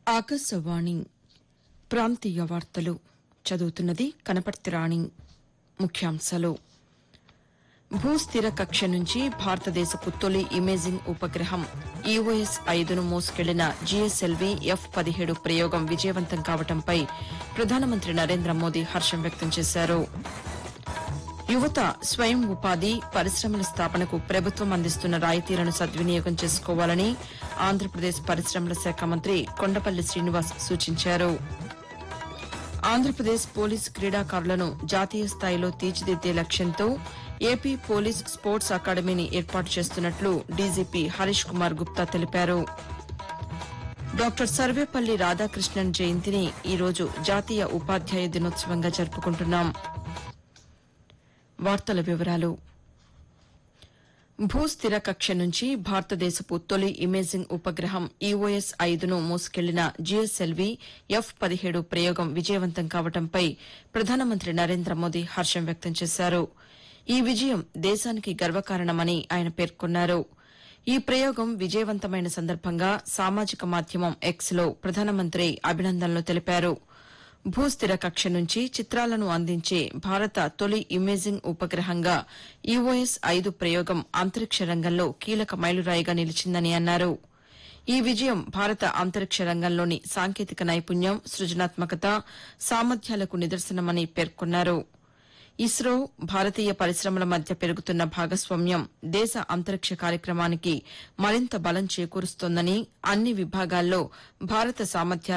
ఆకాశవాణి ప్రాంతీయ వార్తలు చదువుతున్నది కనపర్తి రాణి ముఖ్యాంశాలు భూస్థిర కక్ష నుంచి భారతదేశపు తొలి ఇమేజింగ్ ఉపగ్రహం ఈఓఎస్ ఐదును మోసుకెళ్లిన జీఎస్ఎల్వీ ఎఫ్ పదిహేడు ప్రయోగం విజయవంతం కావడంపై ప్రధానమంత్రి నరేంద్ర మోదీ హర్షం వ్యక్తం చేశారు యువత స్వయం ఉపాధి పరిశ్రమల స్థాపనకు ప్రభుత్వం అందిస్తున్న రాయితీలను సద్వినియోగం చేసుకోవాలని ఆంధ్రప్రదేశ్ పరిశ్రమల శాఖ మంత్రి కొండపల్లి శ్రీనివాస్ సూచించారు ఆంధ్రప్రదేశ్ పోలీస్ క్రీడాకారులను జాతీయ స్థాయిలో తీర్చిదిద్దే లక్ష్యంతో ఏపీ పోలీస్ స్పోర్ట్స్ అకాడమీని ఏర్పాటు చేస్తున్నట్లు డీజీపీ హరీష్ కుమార్ గుప్తా తెలిపారు డాక్టర్ సర్వేపల్లి రాధాకృష్ణన్ జయంతిని ఈరోజు జాతీయ ఉపాధ్యాయ దినోత్సవంగా జరుపుకుంటున్నాం వార్తల వివరాలు భూస్థిర కక్ష నుంచి భారతదేశపు తొలి ఇమేజింగ్ ఉపగ్రహం ఈఓఎస్ ఐదును మోసుకెళ్లిన జీఎస్ఎల్వీ ఎఫ్ పదిహేడు ప్రయోగం విజయవంతం కావడంపై ప్రధానమంత్రి నరేంద్ర మోదీ హర్షం వ్యక్తం చేశారు ఈ విజయం దేశానికి గర్వకారణమని ఆయన పేర్కొన్నారు ఈ ప్రయోగం విజయవంతమైన సందర్భంగా సామాజిక మాధ్యమం ఎక్స్ లో ప్రధానమంత్రి అభినందనలు తెలిపారు భూస్థిర కక్ష నుంచి చిత్రాలను అందించే భారత తొలి ఇమేజింగ్ ఉపగ్రహంగా ఈఓఎస్ ఐదు ప్రయోగం అంతరిక్ష రంగంలో కీలక మైలురాయిగా నిలిచిందని అన్నారు ఈ విజయం భారత అంతరిక్ష రంగంలోని సాంకేతిక నైపుణ్యం సృజనాత్మకత సామర్థ్యాలకు నిదర్శనమని పేర్కొన్నారు ఇస్రో భారతీయ పరిశ్రమల మధ్య పెరుగుతున్న భాగస్వామ్యం దేశ అంతరిక్ష కార్యక్రమానికి మరింత బలం చేకూరుస్తోందని అన్ని విభాగాల్లో భారత సామర్థ్యాలను